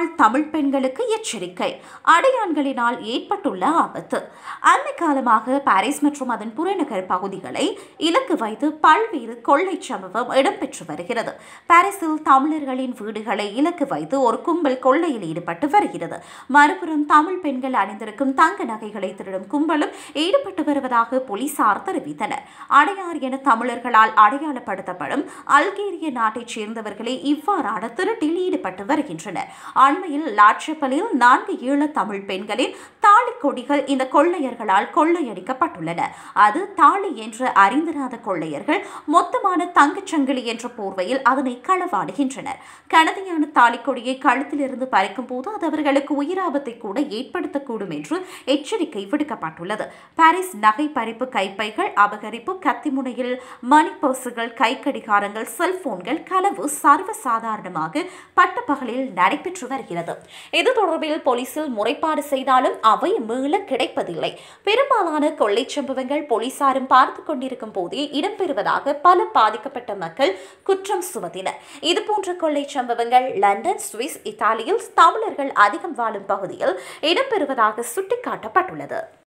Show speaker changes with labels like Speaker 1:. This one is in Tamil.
Speaker 1: வாழ் தமிழ் பெண்களுக்கு எச்சரிக்கை அடையான்களினால் ஏற்பட்டுள்ள ஆபத்து அண்மை காலமாக பாரிஸ் மற்றும் அதன் புறநகர் பகுதிகளை இலக்கு வைத்து பல்வேறு கொள்ளை சம்பவம் இடம்பெற்று வருகிறது பாரிஸில் தமிழர்களின் வீடுகளை இலக்கு வைத்து ஒரு கும்பல் கொள்ளையில் ஈடுபட்டு வருகிறது மறுபுறம் தமிழ் பெண்கள் அணிந்திருக்கும் தங்க நகைகளை திருடும் கும்பலும் ஈடுபட்டு வருவதாக போலீசார் தெரிவித்தனர் அடையார் என தமிழர்களால் அடையாளப்படுத்தப்படும் அல்கேரிய நாட்டைச் சேர்ந்தவர்களே இவ்வாறான திருட்டில் ஈடுபட்டு வருகின்றனர் அண்மையில் லாட்சப்பலில் நான்கு ஈழ தமிழ் பெண்களின் தாலி கொடிகள் இந்த கொள்ளையர்களால் கொள்ளையடிக்கப்பட்டுள்ளன அது தாலி என்று அறிந்திராத கொள்ளையர்கள் மொத்தமான தங்கச்சங்கிலி என்ற போர்வையில் அதனை களவாடுகின்றனர் கனதியான தாலிக்கொடியை கழுத்திலிருந்து பறிக்கும் போது அது அவர்களுக்கு உயிராபத்தை கூட ஏற்படுத்தக்கூடும் என்று எச்சரிக்கை விடுக்கப்பட்டுள்ளது பாரிஸ் நகை பறிப்பு கைப்பைகள் அபகரிப்பு கத்திமுனையில் மணி பர்சுகள் கை கடிகாரங்கள் செல்போன்கள் களவு சர்வசாதாரணமாக பட்டப்பகலில் நடைபெற்று வருகிறது இது தொடர்பில் போலீசில் முறைப்பாடு செய்தாலும் அவை மீள கிடைப்பதில்லை பெரும்பாலான கொள்ளை சம்பவங்கள் போலீசாரும் பார்த்து கொண்டிருக்கும் போதே இடம்பெறுவதாக பல பாதிக்கப்பட்ட மக்கள் குற்றம் சுமத்தினர் இதுபோன்ற கொள்ளை சம்பவங்கள் லண்டன் சுவிஸ் இத்தாலியில் தமிழர்கள் அதிகம் வாழும் பகுதியில் இடம்பெறுவதாக சுட்டிக்காட்டப்பட்டுள்ளது